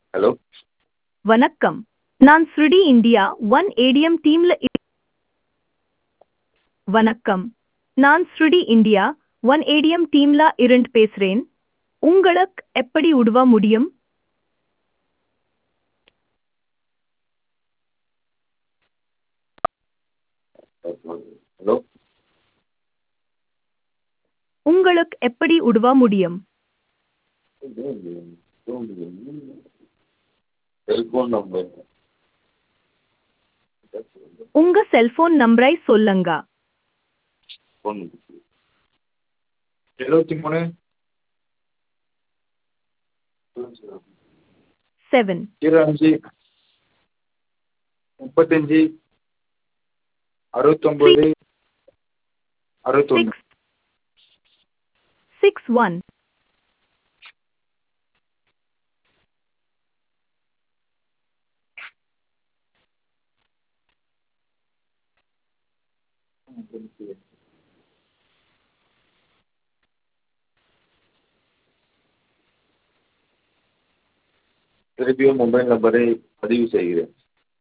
hello வணக்கம் நான் ஸ்ருடி இந்தியா ஒன் ஏடிஎம் டீம்ல இ- வணக்கம் நான் ஸ்ருடி இந்தியா ஒன் ஏடிஎம் டீம்ல இருந்து பேசுறேன் உங்களுக்கு எப்படி உதவ முடியும் ஹலோ உங்களுக்கு எப்படி உதவ முடியும் செல்போன் நம்பர் உங்க செல்போன் நம்பரை சொல்லுங்க ஃபோன் எழுபத்தி மூணு செவன் ஜீரோ அஞ்சு முப்பத்தஞ்சு அறுபத்தொம்போது அறுபத்தொன்று சிக்ஸ் சிக்ஸ் ஒன் திருப்பியும் மொபைல் நம்பரை பதிவு செய்கிறேன்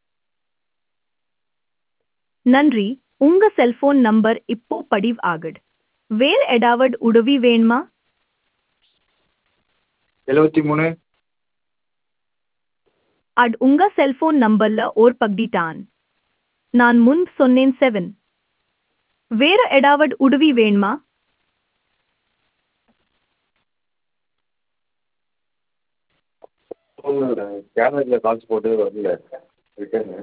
நன்றி உங்க செல்போன் நம்பர் இப்போ பதிவு ஆகுது வேற ஏதாவது உதவி வேணுமா எழுபத்தி மூணு அது உங்க செல்போன் நம்பர்ல ஓர் பகுதிதான் நான் முன் சொன்னேன் செவன் வேற ஏதாவது உதவி வேணுமா கேமரில் காசு போட்டு வரல ரிட்டர்னு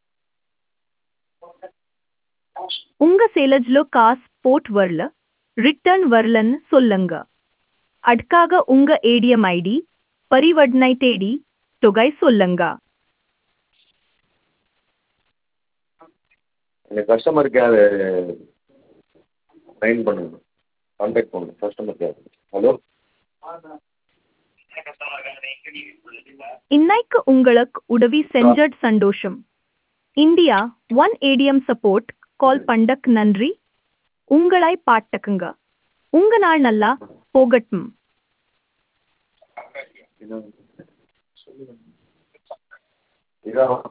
உங்க சேலஜ்ல காசு போட் வரல ரிட்டர்ன் வரலன்னு சொல்லுங்க அதுக்காக உங்க ஏடிஎம் ஐடி பரிவர்த்தனை தேடி தொகை சொல்லுங்க எனக்கு கஸ்டமர் கேர் ட்ரைன் பண்ணுங்க கான்டாக்ட் பண்ணுங்க கஸ்டமர் கேர் ஹலோ இன்னைக்கு உங்களுக்கு உதவி செஞ்சட் சந்தோஷம் India one ATM support call பண்டக் நன்றி உங்களை பாட்டக்குங்க உங்க நாள் நல்லா போகட்டும் இதான்